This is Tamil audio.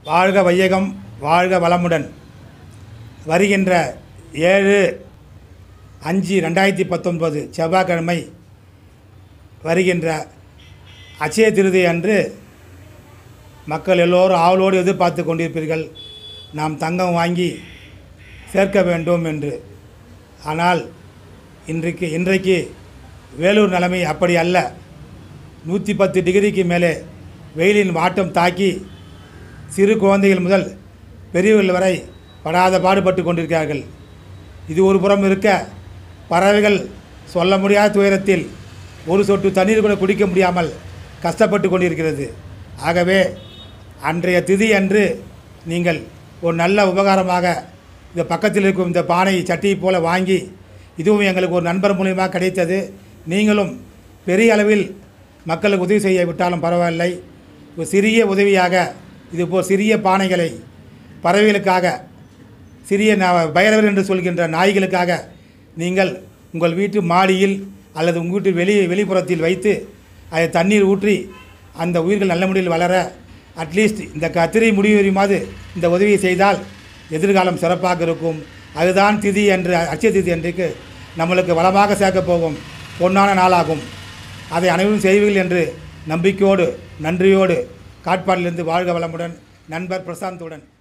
வாழ்க வையகம் வாழ்க வளமுடன் வருகின்ற ஏழு அஞ்சு ரெண்டாயிரத்தி பத்தொன்பது செவ்வாய்க்கிழமை வருகின்ற அச்சய திருதி அன்று மக்கள் எல்லோரும் ஆவலோடு எதிர்பார்த்து கொண்டிருப்பீர்கள் நாம் தங்கம் வாங்கி சேர்க்க வேண்டும் என்று ஆனால் இன்றைக்கு இன்றைக்கு வேலூர் நிலைமை அப்படி அல்ல நூற்றி பத்து டிகிரிக்கு மேலே வெயிலின் வாட்டம் தாக்கி சிறு குழந்தைகள் முதல் பெரியவர்கள் வரை படாத பாடுபட்டு கொண்டிருக்கிறார்கள் இது ஒரு புறம் இருக்க பறவைகள் சொல்ல முடியாத துயரத்தில் ஒரு சொட்டு தண்ணீர் கூட குடிக்க முடியாமல் கஷ்டப்பட்டு கொண்டிருக்கிறது ஆகவே அன்றைய திதி அன்று நீங்கள் ஒரு நல்ல உபகாரமாக இந்த பக்கத்தில் இருக்கும் இந்த பானை சட்டியை போல வாங்கி இதுவும் எங்களுக்கு ஒரு நண்பர் மூலியமாக கிடைத்தது நீங்களும் பெரிய அளவில் மக்களுக்கு உதவி செய்ய விட்டாலும் பரவாயில்லை ஒரு சிறிய உதவியாக இது போல் சிறிய பானைகளை பறவைகளுக்காக சிறிய ந- பைரவர் என்று சொல்கின்ற நாய்களுக்காக நீங்கள் உங்கள் வீட்டு மாடியில் அல்லது உங்கள் வீட்டு வெளி வெளிப்புறத்தில் வைத்து அதை தண்ணீர் ஊற்றி அந்த உயிர்கள் நல்ல முறையில் வளர அட்லீஸ்ட் இந்த கத்திரி முடிவு வரையுமாவது இந்த உதவியை செய்தால் எதிர்காலம் சிறப்பாக இருக்கும் அதுதான் திதி என்று அச்சய திதி அன்றைக்கு நம்மளுக்கு வளமாக சேர்க்கப் போகும் பொன்னான நாளாகும் அதை அனைவரும் செய்வீர்கள் என்று நம்பிக்கையோடு நன்றியோடு காட்பாடிலிருந்து வாழ்க வளமுடன் நண்பர் பிரசாந்துடன்